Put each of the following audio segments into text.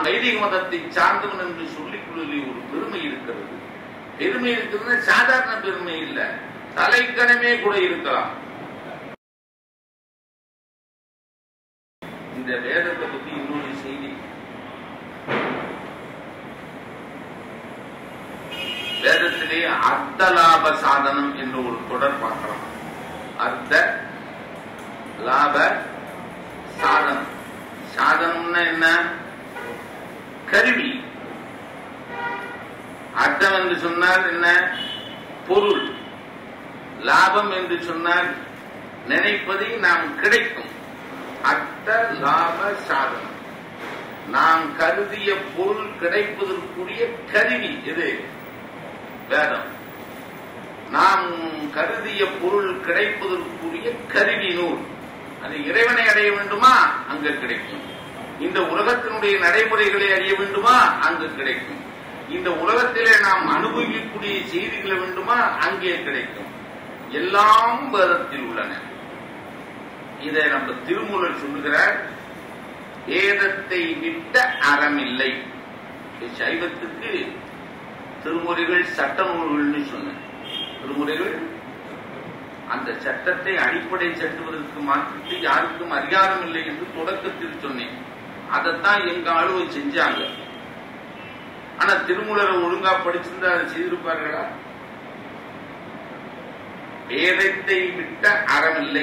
வைதிக மதத்தை சார்ந்தவன் என்று சொல்லிக் கொள்வதில் ஒரு பெருமை இருக்கிறது பெருமை இருக்கிறது சாதாரண பெருமை இல்ல தலைக்கணமே கூட இருக்கலாம் இந்த வேதத்தை பத்தி இன்னொரு செய்தி வேதத்திலே அர்த்த லாப சாதனம் என்று ஒரு தொடர் பார்க்கலாம் அர்த்த லாப சாதனம் சாதனம்னா என்ன கருவி அர்த்தம் என்று சொன்னால் என்ன பொருள் லாபம் என்று சொன்னால் நினைப்பதை நாம் கிடைக்கும் அர்த்த லாப சாதனம் நாம் கருதிய பொருள் கிடைப்பதற்குரிய கருவி இது வேதம் நாம் கருதிய பொருள் கிடைப்பதற்குரிய கருவி நூல் அது இறைவனை அடைய வேண்டுமா அங்கு கிடைக்கும் இந்த உலகத்தினுடைய நடைமுறைகளை அறிய வேண்டுமா அங்கு கிடைக்கும் இந்த உலகத்திலே நாம் அனுபவிக்கக்கூடிய செய்திகளை வேண்டுமா அங்கே கிடைக்கும் எல்லாம் வேதத்தில் உள்ளன இதை நம்ம திருமூலர் சொல்லுகிறார் வேதத்தை விட்ட அறமில்லை இது சைவத்துக்கு திருமுறைகள் சட்ட நூல்கள்னு சொன்னேன் திருமுறைகள் அந்த சட்டத்தை அடிப்படை சட்டுவதற்கு மாற்றிட்டு யாருக்கும் அதிகாரம் இல்லை என்று தொடக்கத்தில் சொன்னேன் அதைத்தான் எங்க ஆளுவை செஞ்சாங்க ஆனா திருமூலரை ஒழுங்கா படிச்சிருந்தா அதை செய்திருப்பார்களா வேதத்தை விட்ட அறமில்லை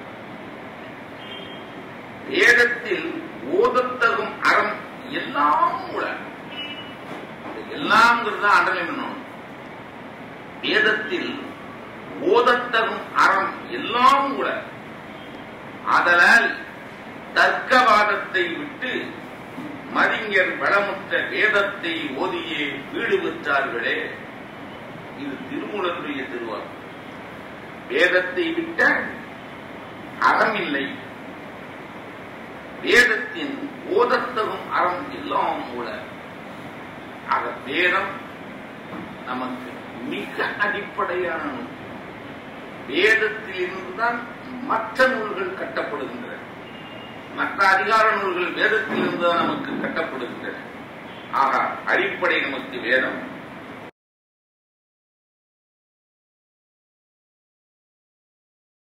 வேதத்தில் ஓதத்தகும் அறம் எல்லாம் உள்ள எல்லாம்ங்கிறது அண்டனை பண்ணணும் வேதத்தில் ஓதத்தகும் அறம் எல்லாம் கூட ஆதலால் தர்க்கவாதத்தை விட்டு மதிஞர் வளமுற்ற வேதத்தை ஓதியே வீடு பெற்றார்களே இது திருமூலருடைய திருவாக்கு வேதத்தை விட்ட அறம் இல்லை வேதத்தின் ஓதத்தகும் அறம் எல்லாம் கூட ஆக வேதம் நமக்கு மிக அடிப்படையான நூல் வேதத்தில் இருந்துதான் மற்ற நூல்கள் கட்டப்படுகின்றன மற்ற அதிகார நூல்கள் வேதத்தில் இருந்துதான் நமக்கு கட்டப்படுகின்றன ஆக அடிப்படை நமக்கு வேதம்